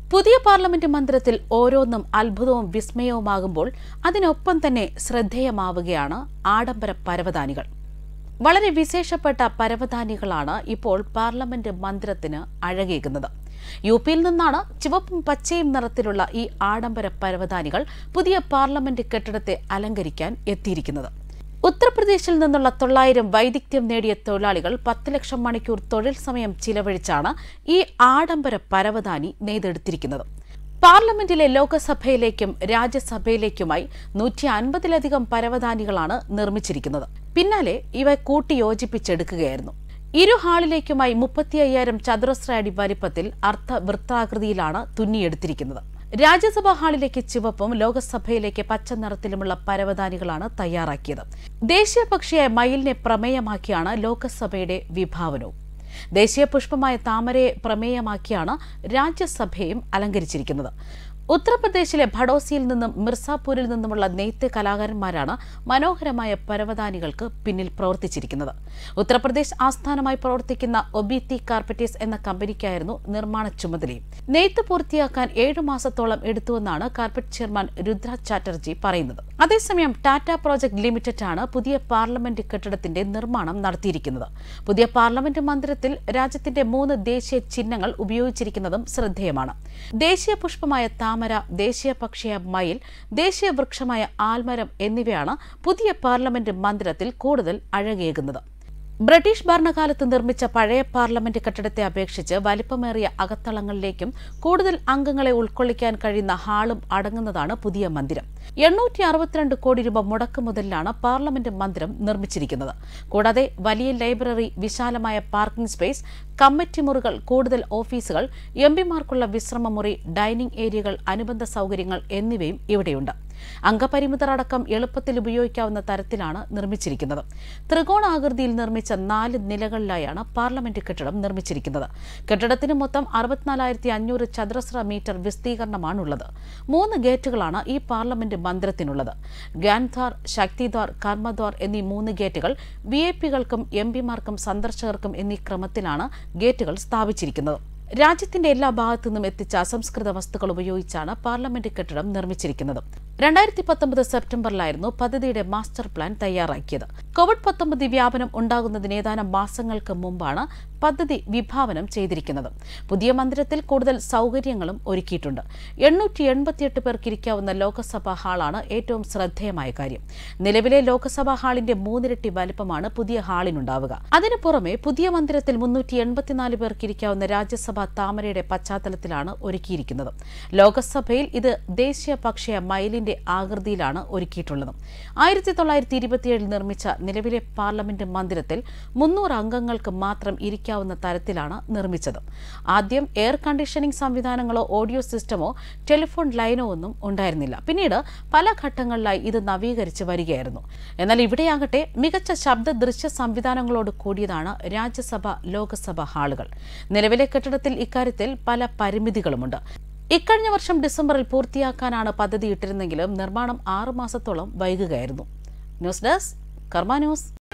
പുതിയ പാർലമെന്റ് മന്ദിരത്തിൽ ഓരോന്നും അത്ഭുതവും വിസ്മയവുമാകുമ്പോൾ അതിനൊപ്പം തന്നെ ശ്രദ്ധേയമാവുകയാണ് ആഡംബര പരവതാനികൾ വളരെ വിശേഷപ്പെട്ട പരവതാനികളാണ് ഇപ്പോൾ പാർലമെന്റ് മന്ദിരത്തിന് അഴകേകുന്നത് യു പിയിൽ നിന്നാണ് ചുവപ്പും പച്ചയും നിറത്തിലുള്ള ഈ ആഡംബര പരവതാനികൾ പുതിയ പാർലമെന്റ് കെട്ടിടത്തെ അലങ്കരിക്കാൻ എത്തിയിരിക്കുന്നത് ഉത്തർപ്രദേശിൽ നിന്നുള്ള തൊള്ളായിരം വൈദഗ്ധ്യം നേടിയ തൊഴിലാളികൾ പത്ത് ലക്ഷം മണിക്കൂർ തൊഴിൽ സമയം ചിലവഴിച്ചാണ് ഈ ആഡംബര പരവതാനി നെയ്തെടുത്തിരിക്കുന്നത് പാർലമെന്റിലെ ലോകസഭയിലേക്കും രാജ്യസഭയിലേക്കുമായി നൂറ്റി അൻപതിലധികം പരവതാനികളാണ് നിർമ്മിച്ചിരിക്കുന്നത് പിന്നാലെ ഇവ കൂട്ടിയോജിപ്പിച്ചെടുക്കുകയായിരുന്നു ഇരു ഹാളിലേക്കുമായി മുപ്പത്തി അയ്യായിരം ചതുരശ്ര അടി വലിപ്പത്തിൽ അർദ്ധവൃത്താകൃതിയിലാണ് തുന്നിയെടുത്തിരിക്കുന്നത് രാജ്യസഭാ ഹാളിലേക്ക് ചുവപ്പും ലോകസഭയിലേക്ക് പച്ച നിറത്തിലുമുള്ള പരവതാനികളാണ് തയ്യാറാക്കിയത് ദേശീയ പക്ഷിയായ മയിലിനെ പ്രമേയമാക്കിയാണ് ലോകസഭയുടെ വിഭാവനവും ദേശീയ പുഷ്പമായ താമരയെ പ്രമേയമാക്കിയാണ് രാജ്യസഭയും അലങ്കരിച്ചിരിക്കുന്നത് ഉത്തർപ്രദേശിലെ ഭഡോസിയിൽ നിന്നും മിർസാപൂരിൽ നിന്നുമുള്ള നെയ്ത്ത് കലാകാരന്മാരാണ് മനോഹരമായ പരവതാനികൾക്ക് പിന്നിൽ പ്രവർത്തിച്ചിരിക്കുന്നത് ഉത്തർപ്രദേശ് ആസ്ഥാനമായി പ്രവർത്തിക്കുന്ന ഒബിത്തി കാർപ്പറ്റേഴ്സ് എന്ന കമ്പനിക്കായിരുന്നു നിർമ്മാണ ചുമതലയും നെയ്ത്ത് പൂർത്തിയാക്കാൻ ഏഴു മാസത്തോളം എടുത്തുവെന്നാണ് കാർപ്പറ്റ് ചെയർമാൻ രുദ്രാജ് ചാറ്റർജി പറയുന്നത് അതേസമയം ടാറ്റ പ്രോജക്ട് ലിമിറ്റഡ് ആണ് പുതിയ പാർലമെന്റ് കെട്ടിടത്തിന്റെ നിർമ്മാണം നടത്തിയിരിക്കുന്നത് പുതിയ പാർലമെന്റ് മന്ദിരത്തിൽ രാജ്യത്തിന്റെ മൂന്ന് ദേശീയ ചിഹ്നങ്ങൾ ഉപയോഗിച്ചിരിക്കുന്നതും ശ്രദ്ധേയമാണ് ദേശീയ പുഷ്പമായ താമര ദേശീയ പക്ഷിയായ മയിൽ ദേശീയ വൃക്ഷമായ ആൽമരം എന്നിവയാണ് പുതിയ പാർലമെന്റ് മന്ദിരത്തിൽ കൂടുതൽ അഴകേകുന്നത് ബ്രിട്ടീഷ് ഭരണകാലത്ത് നിർമ്മിച്ച പഴയ പാർലമെന്റ് കെട്ടിടത്തെ അപേക്ഷിച്ച് വലിപ്പമേറിയ അകത്തളങ്ങളിലേക്കും കൂടുതൽ അംഗങ്ങളെ ഉൾക്കൊള്ളിക്കാൻ കഴിയുന്ന ഹാളും അടങ്ങുന്നതാണ് പുതിയ മന്ദിരം എണ്ണൂറ്റി അറുപത്തിരണ്ട് കോടി രൂപ മുടക്ക് മുതലിലാണ് പാർലമെന്റ് മന്ദിരം നിർമ്മിച്ചിരിക്കുന്നത് കൂടാതെ വലിയ ലൈബ്രറി വിശാലമായ പാർക്കിംഗ് സ്പേസ് കമ്മിറ്റി മുറികൾ കൂടുതൽ ഓഫീസുകൾ എം പിമാർക്കുള്ള വിശ്രമമുറി ഡൈനിംഗ് ഏരിയകൾ അനുബന്ധ സൗകര്യങ്ങൾ എന്നിവയും ഇവിടെയുണ്ട് അംഗപരിമിതർ അടക്കം എളുപ്പത്തിൽ ഉപയോഗിക്കാവുന്ന തരത്തിലാണ് നിർമ്മിച്ചിരിക്കുന്നത് ത്രികോണാകൃതിയിൽ നിർമ്മിച്ച നാല് നിലകളിലായാണ് പാർലമെന്റ് കെട്ടിടം നിർമ്മിച്ചിരിക്കുന്നത് കെട്ടിടത്തിന് മൊത്തം അറുപത്തിനാലായിരത്തി അഞ്ഞൂറ് ചതുരശ്ര മീറ്റർ വിസ്തീർണമാണുള്ളത് മൂന്ന് ഗേറ്റുകളാണ് ഈ പാർലമെന്റ് മന്ദിരത്തിനുള്ളത് ഗ്യാൻധാർ ശക്തിദ്വാർ കർമ്മദ്വാർ എന്നീ മൂന്ന് ഗേറ്റുകൾ വി ഐ പികൾക്കും എം പിമാർക്കും സന്ദർശകർക്കും എന്നീ ക്രമത്തിലാണ് ഗേറ്റുകൾ സ്ഥാപിച്ചിരിക്കുന്നത് രാജ്യത്തിന്റെ എല്ലാ ഭാഗത്തു നിന്നും എത്തിച്ച അസംസ്കൃത വസ്തുക്കൾ ഉപയോഗിച്ചാണ് പാർലമെന്റ് കെട്ടിടം നിർമ്മിച്ചിരിക്കുന്നത് രണ്ടായിരത്തി പത്തൊമ്പത് സെപ്റ്റംബറിലായിരുന്നു പദ്ധതിയുടെ മാസ്റ്റർ പ്ലാൻ തയ്യാറാക്കിയത് കോവിഡ് പത്തൊമ്പത് വ്യാപനം ഉണ്ടാകുന്നതിന് ഏതാനും മാസങ്ങൾക്ക് മുമ്പാണ് പദ്ധതി വിഭാവനം ചെയ്തിരിക്കുന്നത് പുതിയ മന്ദിരത്തിൽ കൂടുതൽ സൗകര്യങ്ങളും ഒരുക്കിയിട്ടുണ്ട് എണ്ണൂറ്റി എൺപത്തിയെട്ട് പേർക്ക് ഇരിക്കാവുന്ന ലോക്സഭാ ഹാളാണ് ഏറ്റവും ശ്രദ്ധേയമായ കാര്യം നിലവിലെ ലോക്സഭാ ഹാളിന്റെ മൂന്നിരട്ടി വലിപ്പമാണ് പുതിയ ഹാളിനുണ്ടാവുക അതിനു പുറമെ പുതിയ മന്ദിരത്തിൽ മുന്നൂറ്റി എൺപത്തിനാല് പേർക്ക് ഇരിക്കാവുന്ന രാജ്യസഭാ താമരയുടെ പശ്ചാത്തലത്തിലാണ് ഒരുക്കിയിരിക്കുന്നത് ലോക്സഭയിൽ ഇത് ദേശീയ പക്ഷിയ മയിലിന്റെ ആകൃതിയിലാണ് ഒരുക്കിയിട്ടുള്ളത് ആയിരത്തി തൊള്ളായിരത്തി ഇരുപത്തിയേഴിൽ നിർമ്മിച്ച നിലവിലെ പാർലമെന്റ് മന്ദിരത്തിൽ മുന്നൂറ് അംഗങ്ങൾക്ക് മാത്രം ഇരിക്കാവുന്ന തരത്തിലാണ് നിർമ്മിച്ചത് ആദ്യം എയർ കണ്ടീഷനിംഗ് സംവിധാനങ്ങളോ ഓഡിയോ സിസ്റ്റമോ ടെലിഫോൺ ലൈനോ ഒന്നും ഉണ്ടായിരുന്നില്ല പിന്നീട് പല ഘട്ടങ്ങളിലായി ഇത് നവീകരിച്ച് വരികയായിരുന്നു എന്നാൽ ഇവിടെയാകട്ടെ മികച്ച ശബ്ദ ദൃശ്യ സംവിധാനങ്ങളോട് കൂടിയതാണ് രാജ്യസഭ ലോക്സഭ ഹാളുകൾ നിലവിലെ കെട്ടിടത്തിൽ ഇക്കാര്യത്തിൽ പല പരിമിതികളുമുണ്ട് ഇക്കഴിഞ്ഞ വർഷം ഡിസംബറിൽ പൂർത്തിയാക്കാനാണ് പദ്ധതി ഇട്ടിരുന്നെങ്കിലും നിർമ്മാണം ആറുമാസത്തോളം വൈകുകയായിരുന്നു ന്യൂസ് ഡെസ്ക് കർമ്മ ന്യൂസ്